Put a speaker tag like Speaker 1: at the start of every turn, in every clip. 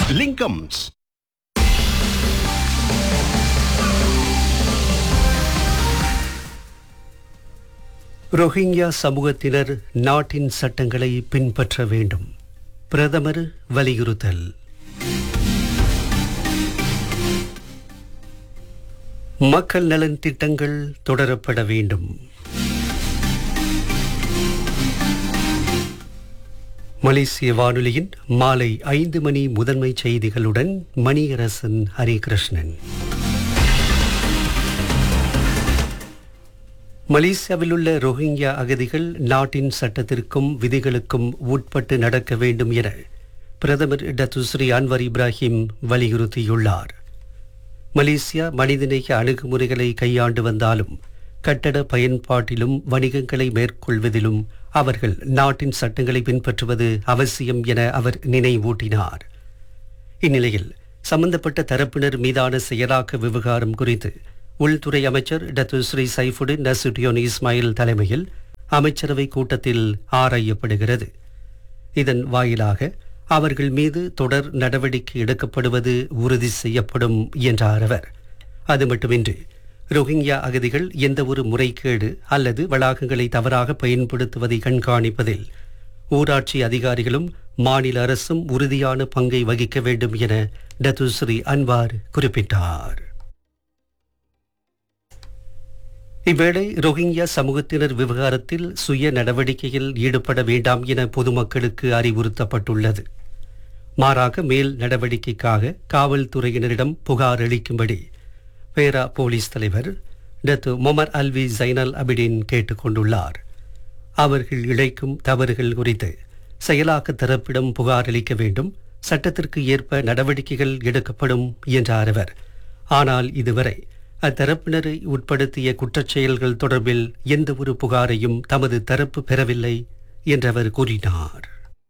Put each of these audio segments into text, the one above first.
Speaker 1: Lingams
Speaker 2: Rohingya சமூகத்தினர் நாட்டின் சட்டங்களை பின்பற்ற வேண்டும் பிரதமர் வலியுறுத்தல் மக்கள் நலன் திட்டங்கள் தொடரப்பட வேண்டும் மலேசிய வானொலியின் மாலை ஐந்து மணி முதன்மை செய்திகளுடன் மணியரசன் ஹரிகிருஷ்ணன் மலேசியாவில் உள்ள ரோஹிங்கியா அகதிகள் நாட்டின் சட்டத்திற்கும் விதிகளுக்கும் உட்பட்டு நடக்க வேண்டும் என பிரதமர் டத்துஸ்ரீ அன்வர் இப்ராஹிம் வலியுறுத்தியுள்ளார் மலேசியா மனிதநேய அணுகுமுறைகளை கையாண்டு வந்தாலும் கட்டட பயன்பாட்டிலும் வணிகங்களை மேற்கொள்வதிலும் அவர்கள் நாட்டின் சட்டங்களை பின்பற்றுவது அவசியம் என அவர் நினைவூட்டினார் இந்நிலையில் சம்பந்தப்பட்ட தரப்பினர் மீதான செயலாக்க விவகாரம் குறித்து உள்துறை அமைச்சர் Datuk Seri Saifuddin Nasution Ismail தலைமையில் அமைச்சரவை கூட்டத்தில் ஆராயப்படுகிறது இதன் வாயிலாக அவர்கள் மீது தொடர் நடவடிக்கை எடுக்கப்படுவது உறுதி செய்யப்படும் என்றார் அவர் அது மட்டுமின்றி ரோஹிங்யா அகதிகள் எந்த ஒரு முறைகேடு அல்லது வளாகங்களை தவறாக பயன்படுத்துவதை கண்காணிப்பதில் ஊராட்சி அதிகாரிகளும் மாநில அரசும் உறுதியான பங்கை வகிக்க வேண்டும் என டத்துஸ்ரீ அன்வார் குறிப்பிட்டார் இவ்வேளை ரோஹிங்யா சமூகத்தினர் விவகாரத்தில் சுய நடவடிக்கையில் ஈடுபட வேண்டாம் என பொதுமக்களுக்கு அறிவுறுத்தப்பட்டுள்ளது மாறாக மேல் நடவடிக்கைக்காக காவல்துறையினரிடம் புகார் அளிக்கும்படி பேரா போலீஸ் தலைவர் டத்து மொமர் அல்வி ஜைனல் அபிடின் கேட்டுக் கொண்டுள்ளார் அவர்கள் இழைக்கும் தவறுகள் குறித்து செயலாக்க தரப்பிடம் புகார் அளிக்க வேண்டும் சட்டத்திற்கு ஏற்ப நடவடிக்கைகள் எடுக்கப்படும் என்றார் அவர் ஆனால் இதுவரை அத்தரப்பினரை உட்படுத்திய குற்றச்செயல்கள் தொடர்பில் எந்த ஒரு புகாரையும் தமது தரப்பு பெறவில்லை என்றவர் கூறினார்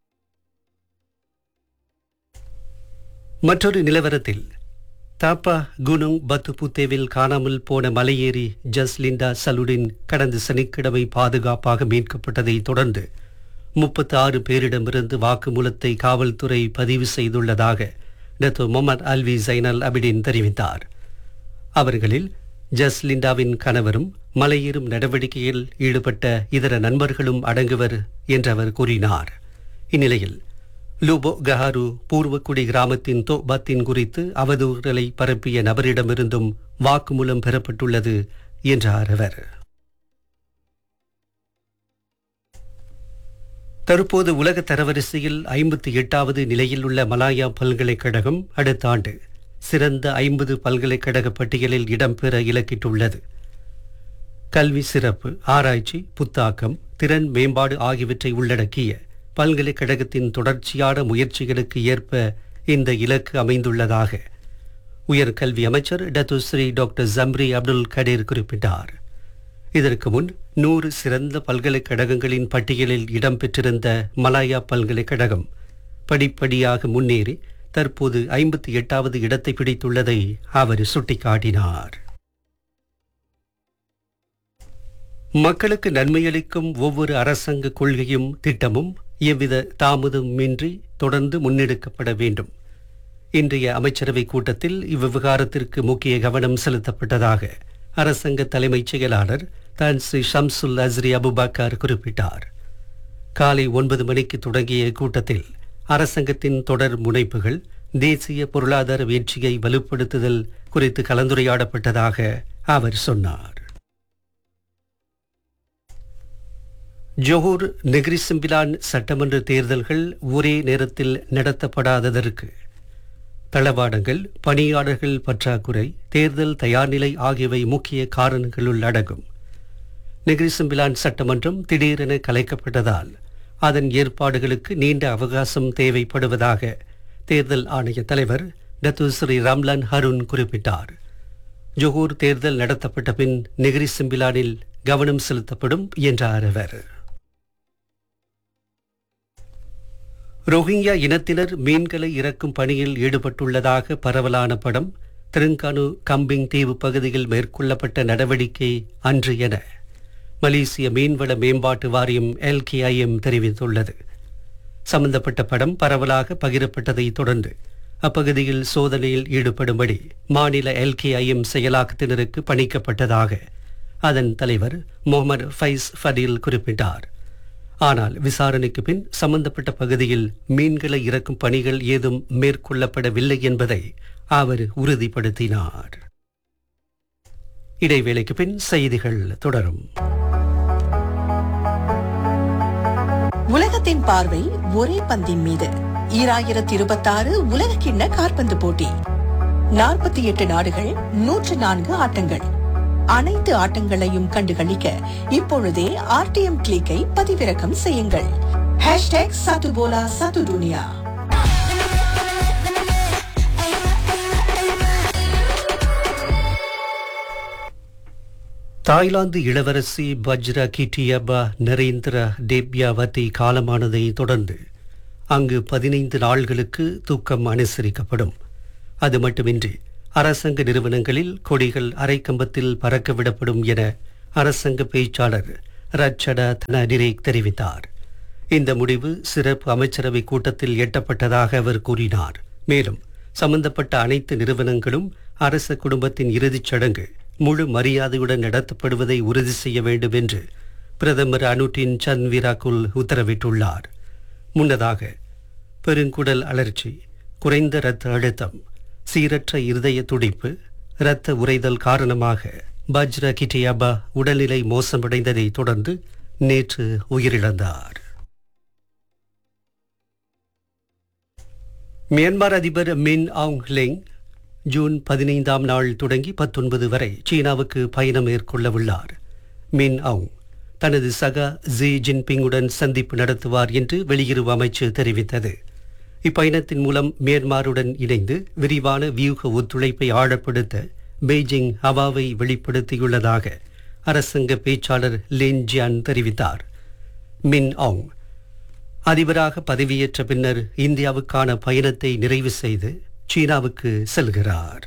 Speaker 2: மற்றொரு நிலவரத்தில் தாப்பா குனுங் பத்துபுத்தேவில் காணாமல் போன மலையேறி ஜஸ்லிண்டா சலுடின் கடந்த சனிக்கிழமை பாதுகாப்பாக மீட்கப்பட்டதை தொடர்ந்து முப்பத்தி ஆறு பேரிடமிருந்து வாக்குமூலத்தை காவல்துறை பதிவு செய்துள்ளதாக டத்து முகமது அல்வி ஜைனல் அபிடின் தெரிவித்தார் அவர்களில் ஜஸ்லிண்டாவின் கணவரும் மலையேறும் நடவடிக்கையில் ஈடுபட்ட இதர நண்பர்களும் அடங்குவர் என்று அவர் கூறினார் இந்நிலையில் லூபோ கஹாரு பூர்வக்குடி கிராமத்தின் தோபத்தின் குறித்து அவதூறுகளை பரப்பிய நபரிடமிருந்தும் வாக்குமூலம் பெறப்பட்டுள்ளது என்றார் அவர் தற்போது உலக தரவரிசையில் ஐம்பத்தி எட்டாவது நிலையில் உள்ள மலாயா பல்கலைக்கழகம் அடுத்த ஆண்டு சிறந்த ஐம்பது பல்கலைக்கழக பட்டியலில் இடம்பெற இலக்கிட்டுள்ளது கல்வி சிறப்பு ஆராய்ச்சி புத்தாக்கம் திறன் மேம்பாடு ஆகியவற்றை உள்ளடக்கிய பல்கலைக்கழகத்தின் தொடர்ச்சியான முயற்சிகளுக்கு ஏற்ப இந்த இலக்கு அமைந்துள்ளதாக உயர்கல்வி அமைச்சர் Datuk Seri doctor Zambry Abdul Kadir குறிப்பிட்டார் இதற்கு முன் நூறு சிறந்த பல்கலைக்கழகங்களின் பட்டியலில் இடம்பெற்றிருந்த மலாயா பல்கலைக்கழகம் படிப்படியாக முன்னேறி தற்போது ஐம்பத்தி எட்டாவது இடத்தை பிடித்துள்ளதை அவர் சுட்டிக்காட்டினார் மக்களுக்கு நன்மையளிக்கும் ஒவ்வொரு அரசாங்க கொள்கையும் திட்டமும் எவ்வித தாமதமின்றி தொடர்ந்து முன்னெடுக்கப்பட வேண்டும் இன்றைய அமைச்சரவை கூட்டத்தில் இவ்விவகாரத்திற்கு முக்கிய கவனம் செலுத்தப்பட்டதாக அரசாங்க தலைமைச் செயலாளர் தான் ஸ்ரீ ஷம்சுல் அஸ்ரி அபுபக்கர் குறிப்பிட்டார் காலை ஒன்பது மணிக்கு தொடங்கிய கூட்டத்தில் அரசாங்கத்தின் தொடர் முனைப்புகள் தேசிய பொருளாதார வீழ்ச்சியை வலுப்படுத்துதல் குறித்து கலந்துரையாடப்பட்டதாக அவர் சொன்னார் ஜோஹூர் நெகிரி சிம்பிலான் சட்டமன்ற தேர்தல்கள் ஒரே நேரத்தில் நடத்தப்படாததற்கு தளவாடங்கள் பணியாளர்கள் பற்றாக்குறை தேர்தல் தயார்நிலை ஆகியவை முக்கிய காரணங்களுள் அடங்கும் நெகிரிசம்பிலான் சட்டமன்றம் திடீரென கலைக்கப்பட்டதால் அதன் ஏற்பாடுகளுக்கு நீண்ட அவகாசம் தேவைப்படுவதாக தேர்தல் ஆணைய தலைவர் டத்து ஸ்ரீ ராம்லான் ஹருண் குறிப்பிட்டார் ஜொஹூர் தேர்தல் நடத்தப்பட்ட பின் நெகிரி சிம்பிலானில் கவனம் செலுத்தப்படும் என்றார் அவர் ரோஹிங்யா இனத்தினர் மீன்களை இறக்கும் பணியில் ஈடுபட்டுள்ளதாக பரவலான படம் திருங்கானு கம்பிங் தீவு பகுதியில் மேற்கொள்ளப்பட்ட நடவடிக்கை அன்று என மலேசிய மீன்வள மேம்பாட்டு வாரியம் எல்கேஐஎம் தெரிவித்துள்ளது சம்பந்தப்பட்ட படம் பரவலாக பகிரப்பட்டதை தொடர்ந்து அப்பகுதியில் சோதனையில் ஈடுபடும்படி மாநில எல்கேஐஎம் செயலாக்கத்தினருக்கு பணிக்கப்பட்டதாக அதன் தலைவர் முகமது ஃபைஸ் ஃபடீல் குறிப்பிட்டார் ஆனால் விசாரணைக்கு பின் சம்பந்தப்பட்ட பகுதியில் மீன்களை இறக்கும் பணிகள் ஏதும் மேற்கொள்ளப்படவில்லை என்பதை அவர் உறுதிப்படுத்தினார் இடைவேளைக்கு பின் செய்திகள் தொடரும்
Speaker 1: உலகத்தின் பார்வை ஒரே பந்தின் மீது ஈராயிரத்தி இருபத்தாறு உலக கிண்ண காற்பந்து போட்டி நாற்பத்தி எட்டு நாடுகள் நூற்று நான்கு ஆட்டங்கள் அனைத்து ஆட்டங்களையும் கண்டுகளிக்க இப்பொழுதே ஆர்டிஎம் கிளிக்கை பதிவிறக்கம் செய்யுங்கள் ஹேஷ்டேக் சத்துபோலா சத்து துனியா
Speaker 2: தாய்லாந்து இளவரசி வஜ்ரா கிட்டியபா நரேந்திர டேப்யாவதி காலமானதை தொடர்ந்து அங்கு பதினைந்து நாள்களுக்கு தூக்கம் அனுசரிக்கப்படும் அது மட்டுமின்றி அரசாங்க நிறுவனங்களில் கொடிகள் அரைக்கம்பத்தில் பறக்கவிடப்படும் என அரசாங்க பேச்சாளர் ரச்சடா தனடிரேக் தெரிவித்தார் இந்த முடிவு சிறப்பு அமைச்சரவை கூட்டத்தில் எட்டப்பட்டதாக அவர் கூறினார் மேலும் சம்பந்தப்பட்ட அனைத்து நிறுவனங்களும் அரச குடும்பத்தின் இறுதிச் சடங்கு முழு மரியாதையுடன் நடத்தப்படுவதை உறுதி செய்ய வேண்டும் என்று பிரதமர் அனுட்டின் சன்வீராகுல் உத்தரவிட்டுள்ளார் முன்னதாக பெருங்குடல் அழற்சி குறைந்த இரத்த அழுத்தம் சீரற்ற இருதய துடிப்பு இரத்த உறைதல் காரணமாக பஜ்ர கிட்டியாபா உடல்நிலை மோசமடைந்ததை தொடர்ந்து நேற்று உயிரிழந்தார் மியான்மர் அதிபர் மின் ஆங் லெங் ஜூன் பதினைந்தாம் நாள் தொடங்கி பத்தொன்பது வரை சீனாவுக்கு பயணம் மேற்கொள்ள உள்ளார் மின் ஆங் தனது சகா ஜி ஜின்பிங்குடன் சந்திப்பு நடத்துவார் என்று வெளியுறவு அமைச்சு தெரிவித்தது இப்பயணத்தின் மூலம் மியான்மருடன் இணைந்து விரிவான வியூக ஒத்துழைப்பை ஆழப்படுத்த பெய்ஜிங் அவாவை வெளிப்படுத்தியுள்ளதாக அரசாங்க பேச்சாளர் லின் ஜியான் தெரிவித்தார் மின் ஆங் அதிபராக பதவியேற்ற பின்னர் இந்தியாவுக்கான பயணத்தை நிறைவு செய்து சீனாவுக்கு செல்கிறார்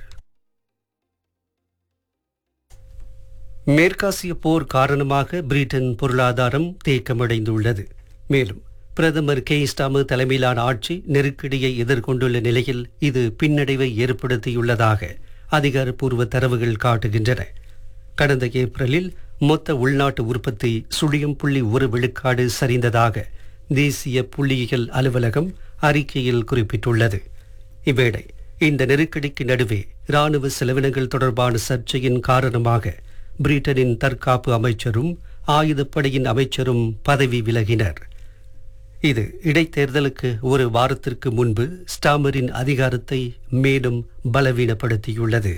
Speaker 2: மேற்காசிய போர் காரணமாக பிரிட்டன் பொருளாதாரம் தேக்கமடைந்துள்ளது மேலும் பிரதமர் கே ஸ்டாமு தலைமையிலான ஆட்சி நெருக்கடியை எதிர்கொண்டுள்ள நிலையில் இது பின்னடைவை ஏற்படுத்தியுள்ளதாக அதிகாரப்பூர்வ தரவுகள் காட்டுகின்றன கடந்த ஏப்ரலில் மொத்த உள்நாட்டு உற்பத்தி சுழியம் புள்ளி ஒரு விழுக்காடு சரிந்ததாக தேசிய புள்ளியியல் அலுவலகம் அறிக்கையில் குறிப்பிட்டுள்ளது இவ்வேளை இந்த நெருக்கடிக்கு நடுவே இராணுவ செலவினங்கள் தொடர்பான சர்ச்சையின் காரணமாக பிரிட்டனின் தற்காப்பு அமைச்சரும் ஆயுதப்படையின் அமைச்சரும் பதவி விலகினர் இது இடைத்தேர்தலுக்கு ஒரு வாரத்திற்கு முன்பு ஸ்டாமரின் அதிகாரத்தை மேலும் பலவீனப்படுத்தியுள்ளது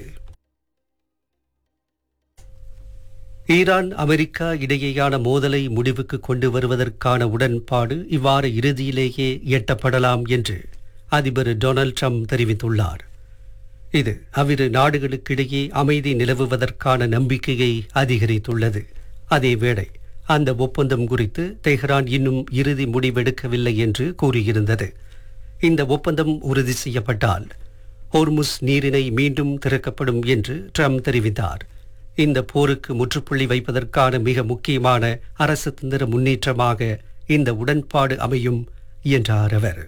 Speaker 2: ஈரான் அமெரிக்கா இடையேயான மோதலை முடிவுக்கு கொண்டு வருவதற்கான உடன்பாடு இவ்வாறு இறுதியிலேயே எட்டப்படலாம் என்று அதிபர் டொனால்ட் ட்ரம்ப் தெரிவித்துள்ளார் இது அவ்விரு நாடுகளுக்கிடையே அமைதி நிலவுவதற்கான நம்பிக்கையை அதிகரித்துள்ளது அதேவேளை அந்த ஒப்பந்தம் குறித்து தெஹ்ரான் இன்னும் இறுதி முடிவெடுக்கவில்லை என்று கூறியிருந்தது இந்த ஒப்பந்தம் உறுதி செய்யப்பட்டால் ஹோர்முஸ் நீரிணை மீண்டும் திறக்கப்படும் என்று ட்ரம்ப் தெரிவித்தார் இந்த போருக்கு முற்றுப்புள்ளி வைப்பதற்கான மிக முக்கியமான அரசு தந்திர முன்னேற்றமாக இந்த உடன்பாடு அமையும் என்றார் அவர்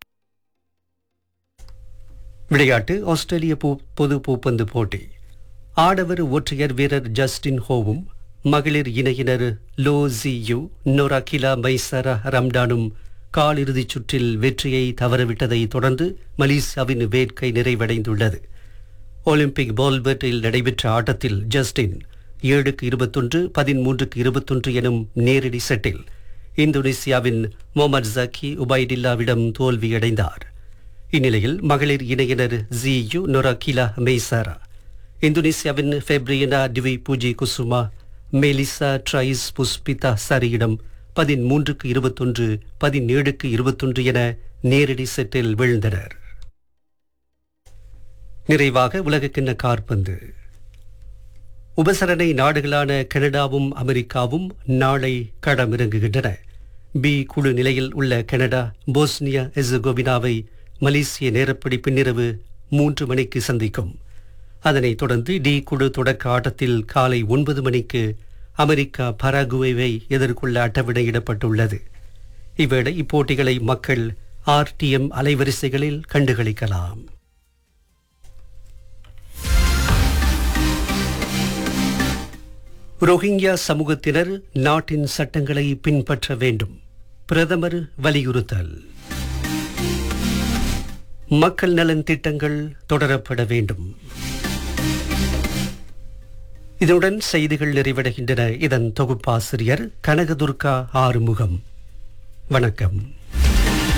Speaker 2: விளையாட்டு ஆஸ்திரேலிய பூ- பொது பூப்பந்து போட்டி ஆடவர் ஒற்றையர் வீரர் ஜஸ்டின் ஹோவும் மகளிர் இணையினர் லோ ஜியு நொராகிலா மைசரா ரம்டானும் காலிறுதிச் சுற்றில் வெற்றியை தவறவிட்டதை தொடர்ந்து மலேசியாவின் வேட்கை நிறைவடைந்துள்ளது ஒலிம்பிக் பால்பெட்டில் நடைபெற்ற ஆட்டத்தில் ஜஸ்டின் ஏழுக்கு இருபத்தொன்று பதிமூன்றுக்கு இருபத்தொன்று எனும் நேரடி செட்டில் இந்தோனேசியாவின் மொஹமட் ஜக்கி உபைடில்லாவிடம் தோல்வியடைந்தார் இந்நிலையில் மகளிர் இணையினர் ஜியு நொராகிலா மெய்சாரா இந்தோனேசியாவின் ஃபெப்ரியனா டிவி பூஜி குசுமா மெலிசா ட்ரைஸ் புஷ்பிதா சரியிடம் பதிமூன்றுக்கு இருபத்தொன்று பதினேழுக்கு இருபத்தொன்று என நேரடி செட்டில் வீழ்ந்தனர் நிறைவாக உலகக்கிண்ண காற்பந்து உபசரணை நாடுகளான கனடாவும் அமெரிக்காவும் நாளை களமிறங்குகின்றன பி குழு நிலையில் உள்ள கனடா போஸ்னியா எசகோவினாவை மலேசிய நேரப்படி பின்னிரவு மூன்று மணிக்கு சந்திக்கும் அதனைத் தொடர்ந்து டி குழு தொடக்க ஆட்டத்தில் காலை ஒன்பது மணிக்கு அமெரிக்கா பராகுவேவை எதிர்கொள்ள அட்டவிடையிடப்பட்டுள்ளது இவ்வேளை இப்போட்டிகளை மக்கள் ஆர்டிஎம் அலைவரிசைகளில் கண்டுகளிக்கலாம் ரோஹிங்கியா சமூகத்தினர் நாட்டின் சட்டங்களை பின்பற்ற வேண்டும் பிரதமர் வலியுறுத்தல் மக்கள் நலன் திட்டங்கள் தொடரப்பட வேண்டும் இதனுடன் செய்திகள் நிறைவடைகின்றன இதன் தொகுப்பாசிரியர் கனகதுர்கா ஆறுமுகம் வணக்கம்